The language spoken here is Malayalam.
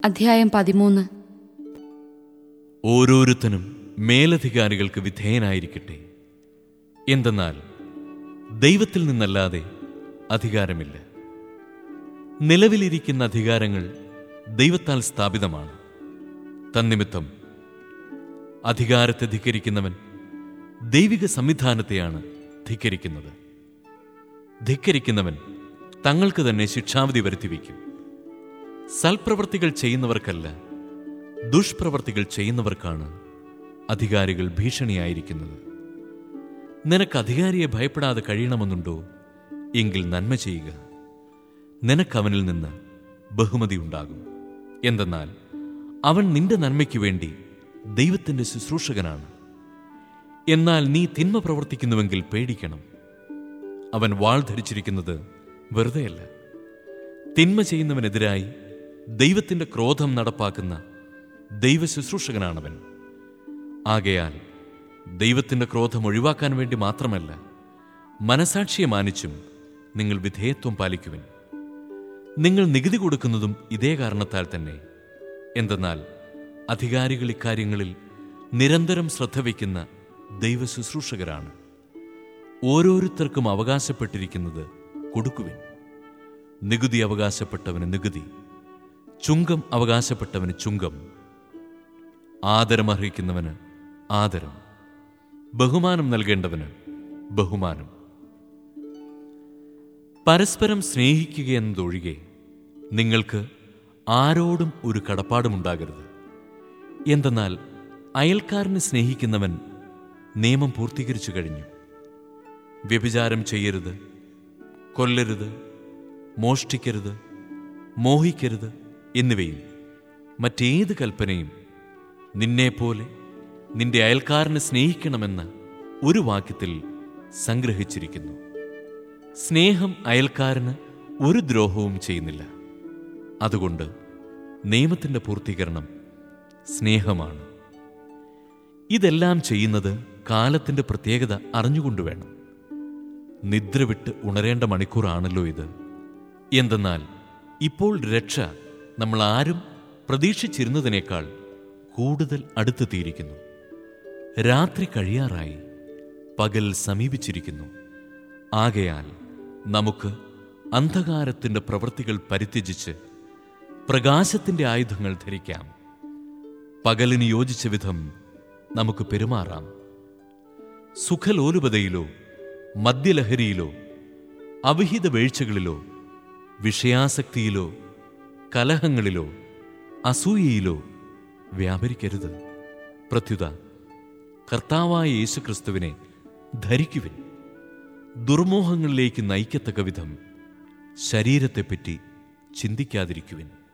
അധ്യായം പതിമൂന്ന് ഓരോരുത്തനും മേലധികാരികൾക്ക് വിധേയനായിരിക്കട്ടെ എന്തെന്നാൽ ദൈവത്തിൽ നിന്നല്ലാതെ അധികാരമില്ല നിലവിലിരിക്കുന്ന അധികാരങ്ങൾ ദൈവത്താൽ സ്ഥാപിതമാണ് തന്നിമിത്തം അധികാരത്തെ ധിക്കരിക്കുന്നവൻ ദൈവിക സംവിധാനത്തെയാണ് ധിക്കരിക്കുന്നത് ധിക്കരിക്കുന്നവൻ തങ്ങൾക്ക് തന്നെ ശിക്ഷാവിധി വരുത്തിവെക്കും സൽപ്രവർത്തികൾ ചെയ്യുന്നവർക്കല്ല ദുഷ്പ്രവർത്തികൾ ചെയ്യുന്നവർക്കാണ് അധികാരികൾ ഭീഷണിയായിരിക്കുന്നത് നിനക്ക് അധികാരിയെ ഭയപ്പെടാതെ കഴിയണമെന്നുണ്ടോ എങ്കിൽ നന്മ ചെയ്യുക നിനക്കവനിൽ നിന്ന് ബഹുമതി ഉണ്ടാകും എന്തെന്നാൽ അവൻ നിന്റെ നന്മയ്ക്ക് വേണ്ടി ദൈവത്തിൻ്റെ ശുശ്രൂഷകനാണ് എന്നാൽ നീ തിന്മ പ്രവർത്തിക്കുന്നുവെങ്കിൽ പേടിക്കണം അവൻ വാൾ ധരിച്ചിരിക്കുന്നത് വെറുതെയല്ല തിന്മ ചെയ്യുന്നവനെതിരായി ദൈവത്തിൻ്റെ ക്രോധം നടപ്പാക്കുന്ന ദൈവ ശുശ്രൂഷകനാണവൻ ആകയാൽ ദൈവത്തിൻ്റെ ക്രോധം ഒഴിവാക്കാൻ വേണ്ടി മാത്രമല്ല മനസാക്ഷിയെ മാനിച്ചും നിങ്ങൾ വിധേയത്വം പാലിക്കുവിൻ നിങ്ങൾ നികുതി കൊടുക്കുന്നതും ഇതേ കാരണത്താൽ തന്നെ എന്തെന്നാൽ അധികാരികൾ ഇക്കാര്യങ്ങളിൽ നിരന്തരം ശ്രദ്ധ വയ്ക്കുന്ന ദൈവ ശുശ്രൂഷകരാണ് ഓരോരുത്തർക്കും അവകാശപ്പെട്ടിരിക്കുന്നത് കൊടുക്കുവിൻ നികുതി അവകാശപ്പെട്ടവന് നികുതി ചുങ്കം അവകാശപ്പെട്ടവന് ചുങ്കം ആദരമർഹിക്കുന്നവന് ആദരം ബഹുമാനം നൽകേണ്ടവന് ബഹുമാനം പരസ്പരം സ്നേഹിക്കുക എന്നതൊഴികെ നിങ്ങൾക്ക് ആരോടും ഒരു കടപ്പാടുമുണ്ടാകരുത് എന്തെന്നാൽ അയൽക്കാരനെ സ്നേഹിക്കുന്നവൻ നിയമം പൂർത്തീകരിച്ചു കഴിഞ്ഞു വ്യഭിചാരം ചെയ്യരുത് കൊല്ലരുത് മോഷ്ടിക്കരുത് മോഹിക്കരുത് എന്നിവയും മറ്റേത് കൽപ്പനയും നിന്നെപ്പോലെ നിന്റെ അയൽക്കാരനെ സ്നേഹിക്കണമെന്ന ഒരു വാക്യത്തിൽ സംഗ്രഹിച്ചിരിക്കുന്നു സ്നേഹം അയൽക്കാരന് ഒരു ദ്രോഹവും ചെയ്യുന്നില്ല അതുകൊണ്ട് നിയമത്തിൻ്റെ പൂർത്തീകരണം സ്നേഹമാണ് ഇതെല്ലാം ചെയ്യുന്നത് കാലത്തിൻ്റെ പ്രത്യേകത അറിഞ്ഞുകൊണ്ട് വേണം നിദ്ര വിട്ട് ഉണരേണ്ട മണിക്കൂറാണല്ലോ ഇത് എന്തെന്നാൽ ഇപ്പോൾ രക്ഷ നമ്മൾ ആരും പ്രതീക്ഷിച്ചിരുന്നതിനേക്കാൾ കൂടുതൽ അടുത്തെത്തിയിരിക്കുന്നു രാത്രി കഴിയാറായി പകൽ സമീപിച്ചിരിക്കുന്നു ആകയാൽ നമുക്ക് അന്ധകാരത്തിൻ്റെ പ്രവൃത്തികൾ പരിത്യജിച്ച് പ്രകാശത്തിൻ്റെ ആയുധങ്ങൾ ധരിക്കാം പകലിന് യോജിച്ച വിധം നമുക്ക് പെരുമാറാം സുഖലോലുപതയിലോ മദ്യലഹരിയിലോ അവിഹിത വീഴ്ചകളിലോ വിഷയാസക്തിയിലോ കലഹങ്ങളിലോ അസൂയയിലോ വ്യാപരിക്കരുത് പ്രത്യുത കർത്താവായ യേശുക്രിസ്തുവിനെ ധരിക്കുവിൻ ദുർമോഹങ്ങളിലേക്ക് നയിക്കത്തക്ക വിധം ശരീരത്തെപ്പറ്റി ചിന്തിക്കാതിരിക്കുവിൻ